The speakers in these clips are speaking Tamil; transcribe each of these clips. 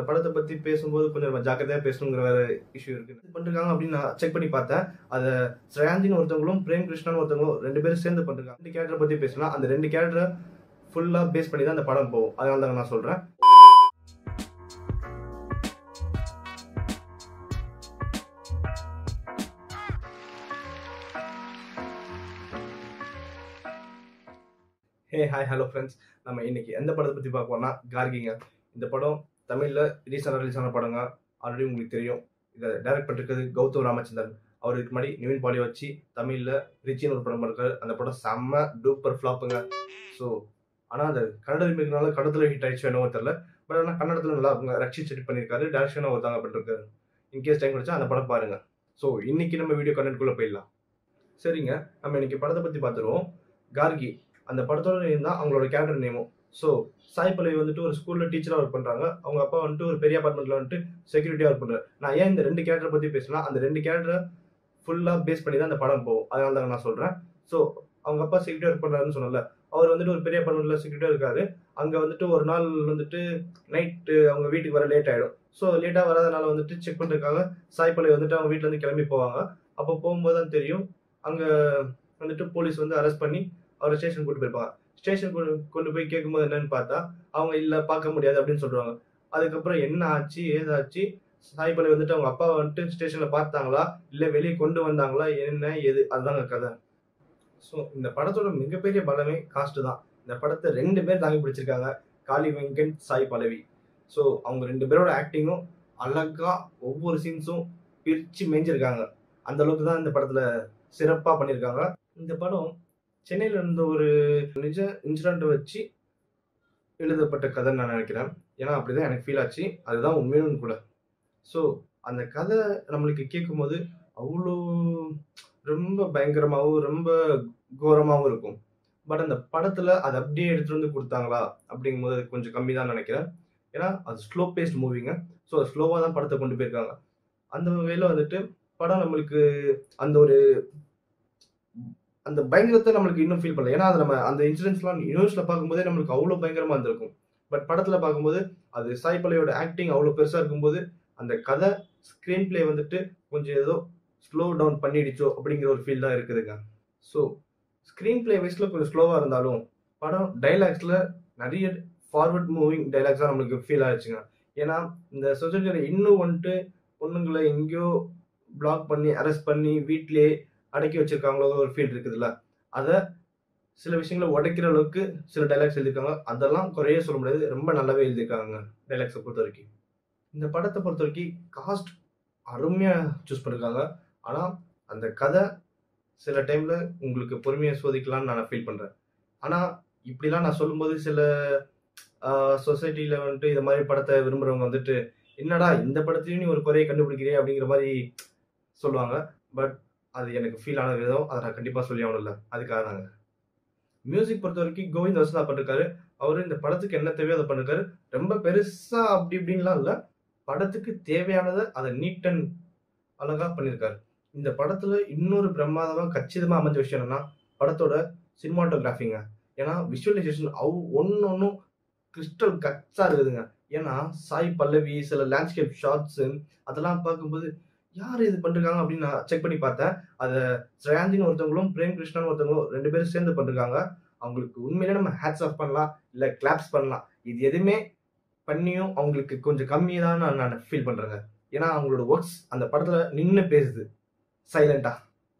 படத்தை பத்தி பேசும்போது கொஞ்சம் நம்ம ஜாக்கிரதையா பேசணுங்கிற வேற இஷ்யூ இருக்கு இது பண்ணிருக்காங்க அப்படின்னு நான் செக் பண்ணி பார்த்தேன் அதை ஸ்ரேயாந்தின்னு ஒருத்தவங்களும் பிரேம் கிருஷ்ணன் ஒருத்தவங்களும் ரெண்டு பேரும் சேர்ந்து பண்ணிருக்காங்க ரெண்டு கேரக்டர் பத்தி பேசலாம் அந்த ரெண்டு கேரக்டரை ஃபுல்லா பேஸ் பண்ணி தான் அந்த படம் போகும் அதனால தான் நான் சொல்றேன் ஹே ஹாய் ஹலோ ஃப்ரெண்ட்ஸ் நம்ம இன்னைக்கு எந்த படத்தை பற்றி பார்ப்போம்னா கார்கிங்க இந்த படம் தமிழில் ரீசெண்டாக ரிலீஸ் ஆன படங்க ஆல்ரெடி உங்களுக்கு தெரியும் இதை டைரக்ட் பண்ணிருக்கிறது கௌதம் ராமச்சந்திரன் அவருக்கு முன்னாடி நிவின் பாலியை வச்சு தமிழில் ரிச்சின்னு ஒரு படம் இருக்காரு அந்த படம் செம்ம டூப்பர் ஃப்ளாப்புங்க ஸோ ஆனால் அந்த கன்னட ரீமேக்னால கன்னடத்தில் ஹிட் ஆயிடுச்சு என்னவோ தெரியல பட் ஆனால் கன்னடத்தில் நல்லா இருக்குங்க ரக்ஷித் செட்டி பண்ணியிருக்காரு டேரக்ஷனாக ஒருத்தாங்க பண்ணிருக்காரு இன்கேஸ் டைம் கிடைச்சா அந்த படம் பாருங்க ஸோ இன்னைக்கு நம்ம வீடியோ கண்டென்ட்குள்ளே போயிடலாம் சரிங்க நம்ம இன்னைக்கு படத்தை பற்றி பார்த்துருவோம் கார்கி அந்த படத்தோட நேம் தான் அவங்களோட கேரக்டர் நேமும் ஸோ சாய் பல்லவி வந்துட்டு ஒரு ஸ்கூல்ல டீச்சரா ஒர்க் பண்றாங்க அவங்க அப்பா வந்துட்டு ஒரு பெரிய அபார்ட்மெண்ட்ல வந்துட்டு செக்யூரிட்டியா ஒர்க் பண்றாரு நான் ஏன் இந்த ரெண்டு கேரக்டர் பத்தி பேசலாம் அந்த ரெண்டு கேரக்டரை ஃபுல்லா பேஸ் பண்ணி தான் அந்த படம் போகும் அதனால தான் நான் சொல்றேன் ஸோ அவங்க அப்பா செக்யூரிட்டி ஒர்க் பண்றாருன்னு சொன்னல அவர் வந்துட்டு ஒரு பெரிய அபார்ட்மெண்ட்ல செக்யூரிட்டியா இருக்காரு அங்க வந்துட்டு ஒரு நாள் வந்துட்டு நைட்டு அவங்க வீட்டுக்கு வர லேட் ஆயிடும் ஸோ லேட்டாக வராதனால வந்துட்டு செக் பண்றதுக்காக சாய் பல்லவி வந்துட்டு அவங்க வீட்ல இருந்து கிளம்பி போவாங்க அப்போ போகும்போது தான் தெரியும் அங்க வந்துட்டு போலீஸ் வந்து அரெஸ்ட் பண்ணி அவரை ஸ்டேஷன் கூட்டு போயிருப்பாங்க ஸ்டேஷன் கொண்டு கொண்டு போய் கேட்கும்போது என்னன்னு பார்த்தா அவங்க இல்ல பார்க்க முடியாது அப்படின்னு சொல்றாங்க அதுக்கப்புறம் என்ன ஆச்சு ஏதாச்சு சாய்பலை வந்துட்டு அவங்க அப்பா வந்துட்டு ஸ்டேஷன்ல பார்த்தாங்களா இல்ல வெளியே கொண்டு வந்தாங்களா என்ன எது அதுதாங்க கதை ஸோ இந்த படத்தோட மிகப்பெரிய பலமே காஸ்ட் தான் இந்த படத்தை ரெண்டு பேர் தாங்கி பிடிச்சிருக்காங்க காளி வெங்கட் சாய் பல்லவி ஸோ அவங்க ரெண்டு பேரோட ஆக்டிங்கும் அழகா ஒவ்வொரு சீன்ஸும் பிரிச்சு மேய்ஞ்சிருக்காங்க அந்த அளவுக்கு தான் இந்த படத்துல சிறப்பா பண்ணியிருக்காங்க இந்த படம் சென்னையில இருந்த ஒரு நிஜ இன்சிடென்ட் வச்சு எழுதப்பட்ட கதைன்னு நான் நினைக்கிறேன் ஏன்னா அப்படிதான் எனக்கு ஃபீல் ஆச்சு அதுதான் உண்மையும் கூட ஸோ அந்த கதை நம்மளுக்கு கேட்கும்போது அவ்வளோ ரொம்ப பயங்கரமாகவும் ரொம்ப கோரமாகவும் இருக்கும் பட் அந்த படத்துல அதை அப்படியே எடுத்துட்டு வந்து கொடுத்தாங்களா அப்படிங்கும்போது அது கொஞ்சம் கம்மி தான் நினைக்கிறேன் ஏன்னா அது ஸ்லோ பேஸ்ட் மூவிங்க ஸோ ஸ்லோவாக தான் படத்தை கொண்டு போயிருக்காங்க அந்த வகையில் வந்துட்டு படம் நம்மளுக்கு அந்த ஒரு அந்த பயங்கரத்தை நம்மளுக்கு இன்னும் ஃபீல் பண்ணல ஏன்னா அது நம்ம அந்த இன்சிடென்ட்ஸ்லாம் நியூஸ்ல பார்க்கும்போதே நம்மளுக்கு அவ்வளோ பயங்கரமா இருந்திருக்கும் பட் படத்துல பார்க்கும்போது அது சாய் பல்லையோட ஆக்டிங் அவ்வளோ பெருசா இருக்கும்போது அந்த கதை ஸ்க்ரீன் பிளே வந்துட்டு கொஞ்சம் ஏதோ ஸ்லோ டவுன் பண்ணிடுச்சோ அப்படிங்கிற ஒரு ஃபீல் தான் இருக்குதுங்க ஸோ ஸ்க்ரீன் பிளே வைஸ்ல கொஞ்சம் ஸ்லோவா இருந்தாலும் படம் டைலாக்ஸ்ல நிறைய ஃபார்வர்ட் மூவிங் டைலாக்ஸாக நம்மளுக்கு ஃபீல் ஆயிடுச்சுங்க ஏன்னா இந்த சொசைட்டியில் இன்னும் வந்துட்டு பொண்ணுங்களை எங்கேயோ பிளாக் பண்ணி அரெஸ்ட் பண்ணி வீட்டிலேயே அடக்கி வச்சிருக்காங்களோ ஒரு ஃபீல் இருக்குதுல்ல அதை சில விஷயங்களை உடைக்கிற அளவுக்கு சில டைலாக்ஸ் எழுதியிருக்காங்க அதெல்லாம் குறைய சொல்ல முடியாது ரொம்ப நல்லாவே எழுதியிருக்காங்க டைலாக்ஸை பொறுத்த வரைக்கும் இந்த படத்தை பொறுத்த வரைக்கும் காஸ்ட் அருமையாக சூஸ் பண்ணிருக்காங்க ஆனால் அந்த கதை சில டைம்ல உங்களுக்கு பொறுமையை சோதிக்கலாம்னு நான் ஃபீல் பண்றேன் ஆனால் இப்படிலாம் நான் சொல்லும்போது சில சொசைட்டியில் வந்துட்டு இந்த மாதிரி படத்தை விரும்புறவங்க வந்துட்டு என்னடா இந்த படத்தையும் நீ ஒரு குறையை கண்டுபிடிக்கிறே அப்படிங்கிற மாதிரி சொல்லுவாங்க பட் அது எனக்கு ஃபீல் ஆன விதம் அதை நான் கண்டிப்பாக சொல்லி ஆகணும்ல அதுக்காக தாங்க மியூசிக் பொறுத்த வரைக்கும் கோவிந்த் வசந்தா பண்ணிருக்காரு அவரு இந்த படத்துக்கு என்ன தேவையோ அதை பண்ணிருக்காரு ரொம்ப பெருசா அப்படி இப்படின்லாம் இல்லை படத்துக்கு தேவையானதை அதை நீட் அண்ட் அழகா பண்ணியிருக்காரு இந்த படத்துல இன்னொரு பிரம்மாதமா கச்சிதமா அமைஞ்ச விஷயம் என்னன்னா படத்தோட சினிமாட்டோகிராஃபிங்க ஏன்னா விஷுவலைசேஷன் அவ் ஒன்னு ஒன்றும் கிறிஸ்டல் கட்ஸா இருக்குதுங்க ஏன்னா சாய் பல்லவி சில லேண்ட்ஸ்கேப் ஷார்ட்ஸ் அதெல்லாம் பார்க்கும்போது யார் இது பண்ணிருக்காங்க அப்படின்னு நான் செக் பண்ணி பார்த்தேன் அதை ஸ்ரேயாந்தின்னு ஒருத்தவங்களும் பிரேம் கிருஷ்ணன் ஒருத்தவங்களும் ரெண்டு பேரும் சேர்ந்து பண்ணிருக்காங்க அவங்களுக்கு உண்மையிலே நம்ம ஹேட்ஸ் ஆஃப் பண்ணலாம் இல்லை கிளாப்ஸ் பண்ணலாம் இது எதுவுமே பண்ணியும் அவங்களுக்கு கொஞ்சம் கம்மி தான் நான் நான் ஃபீல் பண்றேங்க ஏன்னா அவங்களோட ஒர்க்ஸ் அந்த படத்துல நின்று பேசுது சைலண்டா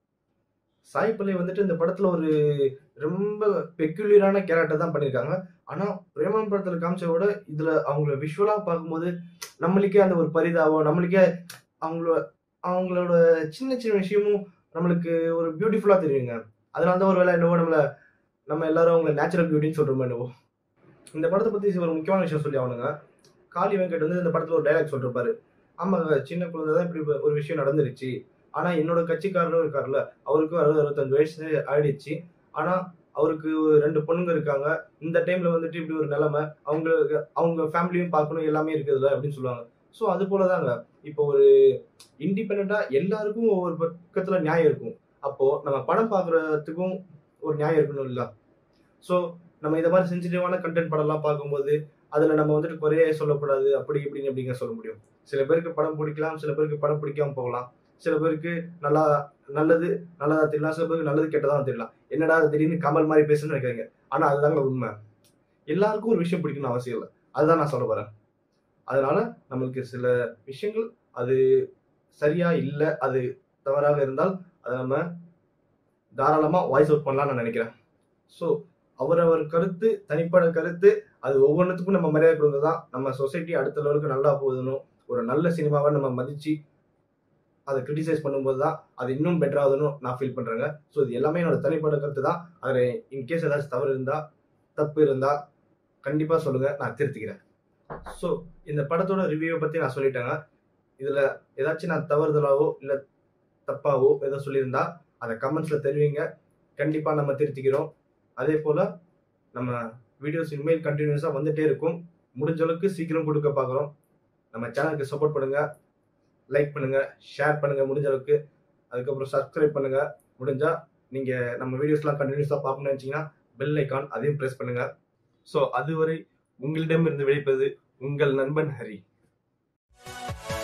சாய் பல்லவி வந்துட்டு இந்த படத்துல ஒரு ரொம்ப பெக்குலியரான கேரக்டர் தான் பண்ணியிருக்காங்க ஆனா பிரேமன் படத்துல காமிச்ச விட இதுல அவங்கள விஷுவலா பார்க்கும்போது நம்மளுக்கே அந்த ஒரு பரிதாபம் நம்மளுக்கே அவங்களோட அவங்களோட சின்ன சின்ன விஷயமும் நம்மளுக்கு ஒரு பியூட்டிஃபுல்லா தெரியுங்க அதனால தான் ஒரு வேலை என்னவோ நம்மள நம்ம எல்லாரும் அவங்கள நேச்சுரல் பியூட்டின்னு சொல்றோமோ என்னவோ இந்த படத்தை பத்தி ஒரு முக்கியமான விஷயம் சொல்லி அவனுங்க காளி வெங்கட் வந்து இந்த படத்துல ஒரு டைலாக் சொல்லிருப்பாரு ஆமாங்க சின்ன குழந்தை தான் இப்படி ஒரு விஷயம் நடந்துருச்சு ஆனா என்னோட கட்சிக்காரரும் இருக்காருல்ல அவருக்கு அறுபது அறுபத்தஞ்சு வயசு ஆயிடுச்சு ஆனா அவருக்கு ரெண்டு பொண்ணுங்க இருக்காங்க இந்த டைம்ல வந்துட்டு இப்படி ஒரு நிலைமை அவங்களுக்கு அவங்க ஃபேமிலியும் பார்க்கணும் எல்லாமே இருக்குதுல்ல அப்படின்னு சொல்லுவாங்க ஸோ அது போலதாங்க இப்போ ஒரு இண்டிபெண்டா எல்லாருக்கும் ஒவ்வொரு பக்கத்துல நியாயம் இருக்கும் அப்போ நம்ம படம் பார்க்கறதுக்கும் ஒரு நியாயம் இருக்கணும் இல்ல ஸோ நம்ம இதை மாதிரி சென்சிட்டிவான கண்டென்ட் படம்லாம் பார்க்கும்போது அதுல நம்ம வந்துட்டு குறைய சொல்லக்கூடாது அப்படி இப்படின்னு எப்படிங்க சொல்ல முடியும் சில பேருக்கு படம் பிடிக்கலாம் சில பேருக்கு படம் பிடிக்காம போகலாம் சில பேருக்கு நல்லா நல்லது நல்லதா தெரியலாம் சில பேருக்கு நல்லது கெட்டதா தெரியலாம் என்னடா அது திடீர்னு கமல் மாதிரி பேசுன்னு நினைக்கிறீங்க ஆனா அதுதாங்க உண்மை எல்லாருக்கும் ஒரு விஷயம் பிடிக்கணும்னு அவசியம் இல்லை அதுதான் நான் சொல்ல வரேன் அதனால நம்மளுக்கு சில விஷயங்கள் அது சரியா இல்லை அது தவறாக இருந்தால் அதை நம்ம தாராளமா வாய்ஸ் அவுட் பண்ணலாம்னு நான் நினைக்கிறேன் ஸோ அவரவர் கருத்து தனிப்பட்ட கருத்து அது ஒவ்வொன்றுத்துக்கும் நம்ம மரியாதை கொடுக்குறது தான் நம்ம சொசைட்டி அடுத்த லெவலுக்கு நல்லா போகுதுன்னு ஒரு நல்ல சினிமாவை நம்ம மதிச்சு அதை கிரிட்டிசைஸ் பண்ணும்போது தான் அது இன்னும் பெட்டர் ஆகுதுன்னு நான் ஃபீல் பண்றேங்க ஸோ இது எல்லாமே என்னோட தனிப்பட்ட கருத்து தான் அதில் இன்கேஸ் ஏதாச்சும் தவறு இருந்தா தப்பு இருந்தா கண்டிப்பா சொல்லுங்க நான் திருத்திக்கிறேன் ஸோ இந்த படத்தோட ரிவ்யூவை பத்தி நான் சொல்லிட்டேங்க இதுல ஏதாச்சும் நான் தவறுதலாவோ இல்லை தப்பாவோ ஏதோ சொல்லியிருந்தா அதை கமெண்ட்ஸ்ல தெரிவிங்க கண்டிப்பா நம்ம திருத்திக்கிறோம் அதே போல நம்ம வீடியோஸ் இனிமேல் கண்டினியூஸாக வந்துட்டே இருக்கும் முடிஞ்ச அளவுக்கு சீக்கிரம் கொடுக்க பார்க்குறோம் நம்ம சேனலுக்கு சப்போர்ட் பண்ணுங்க லைக் பண்ணுங்க ஷேர் பண்ணுங்க முடிஞ்ச அளவுக்கு அதுக்கப்புறம் சப்ஸ்கிரைப் பண்ணுங்க முடிஞ்சா நீங்க நம்ம வீடியோஸ்லாம் கண்டினியூஸாக பார்க்கணும்னு நினச்சிங்கன்னா பெல் ஐக்கான் அதையும் ப்ரெஸ் பண்ணுங்க ஸோ அதுவரை உங்களிடமிருந்து விடைப்பது உங்கள் நண்பன் ஹரி